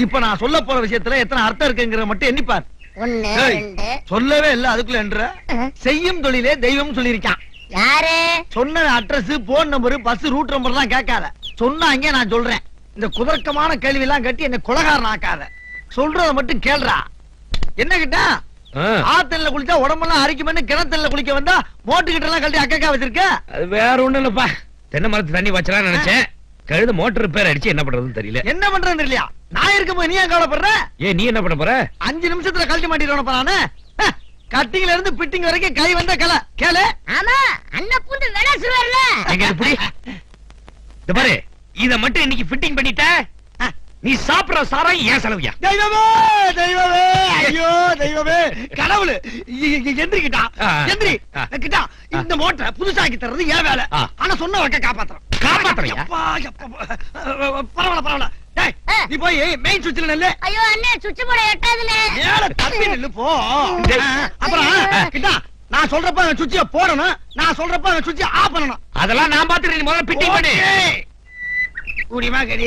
இப்ப நான் சொல்ல போற விஷயத்துல எத்தனை அர்த்தம் இருக்குங்கிற மட்டும் எண்ணிப்பார் ஒண்ணு ஏய், ரெண்டு சொல்லவே இல்ல அதுக்குள்ள என்ற அஹ், செய்யும் தொழிலே தெய்வம் சொல்லியிருக்கான் யாரு சொன்ன address phone number bus route number எல்லாம் கேட்காத சொன்னாங்க நான் சொல்றேன் இந்த குதர்க்கமான கேள்வி எல்லாம் கட்டி என்ன குலகாரன் ஆக்காத சொல்றத மட்டும் கேள்றா என்ன கிட்டா ஆ, ஆத்தல்ல குளிச்சா உடம்பெல்லாம் அரிக்குமென்னு கிணத்துல குளிக்க வந்தா மோட்டு கிட்ட எல்லாம் கழட்டி அக்கா வச்சிருக்க அது வேற ஒண்ணும் இல்லப்பா தென்னை மரத்து தண்ணி வச்சலாம் நினைச்சேன் கழுத மோட்டர் ரிப்பேர் அடிச்சு என்ன பண்றதுன்னு தெரியல என்ன பண்றேன்னு தெரியலையா நான் இருக்கும்போது நீ ஏன் கவலைப்படுற ஏன் நீ என்ன பண்ண போற அஞ்சு நிமிஷத்துல கழட்டி மாட்டிடுவானப்பா நானு ஹ், கட்டிங்ல இருந்து பிட்டிங் வரைக்கும் கை வந்த கலை கேளு ஆமா அண்ணன் பூந்து விளாசுவார்ல எங்க இது புடி இந்த பாரு இத மட்டும் இன்னைக்கு ஃபிட்டிங் பண்ணிட்ட நீ சாப்பிடுற சாராயம் ஏன் செலவியா தெய்வமே தெய்வமே ஐயோ தெய்வமே கடவுளு இ- இ- எந்திரிக்கிட்டா ஆ. எந்திரி ஆ. கிட்டா இந்த மோட்டரை புதுசாக்கி தர்றது ஏன் வேலை ஆ. ஆனா சொன்ன வக்க காப்பாத்துறோம் காப்பாத்துறியா? எப்பா, எப்பா, பரவாயில்ல பரவாயில்ல டேய் ஆ. நீ போய் மெயின் சுவிட்ச்ல நெல்லு ஐயோ அண்ணே சுவிட்ச் போட எட்டாதுல மேல தப்பி நில்லு போ டேய். ஆ, அப்புறம் கிட்டா நான் சொல்றப்ப அவன் சுவிட்சை போடணும் நான் சொல்றப்ப அவன் சுவிட்சை ஆஃப் பண்ணணும் அதெல்லாம் நான் பாத்துட்டு நீ முதல்ல ஃபிட்டிங் பண்ணு ஓகே. குடிமா கடி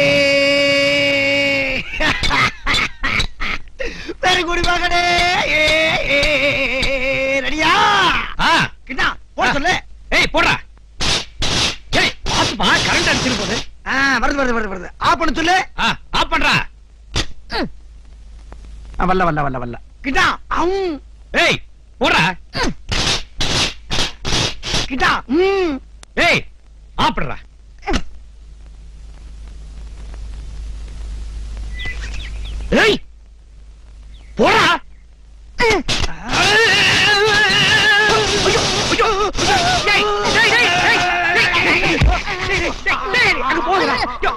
பெரு குடிமா கடே ரெடியா ஆ, கிட்டா போட சொல்லு ஏய் போடுறா ஏய் பாத்துப்பா கரண்ட் அடிச்சிரு போகுது ஆ, வருது வருது வருது வருது ஆஃப் பண்ண சொல்லு ஆ ஆஃப் பண்றா ஆ, வல்ல வல்ல வல்ல வல்ல கிட்டா அம் ஏய் போடுறா கிட்டா ம் ஏய் ஆஃப் பண்றா ஏய் போடா ஐயோ, ஐயோ, டேய், டேய், டேய், டேய், டேய், டேய், டேய், டேய், டேய், அங்க போகுதுடா. ஐயோ,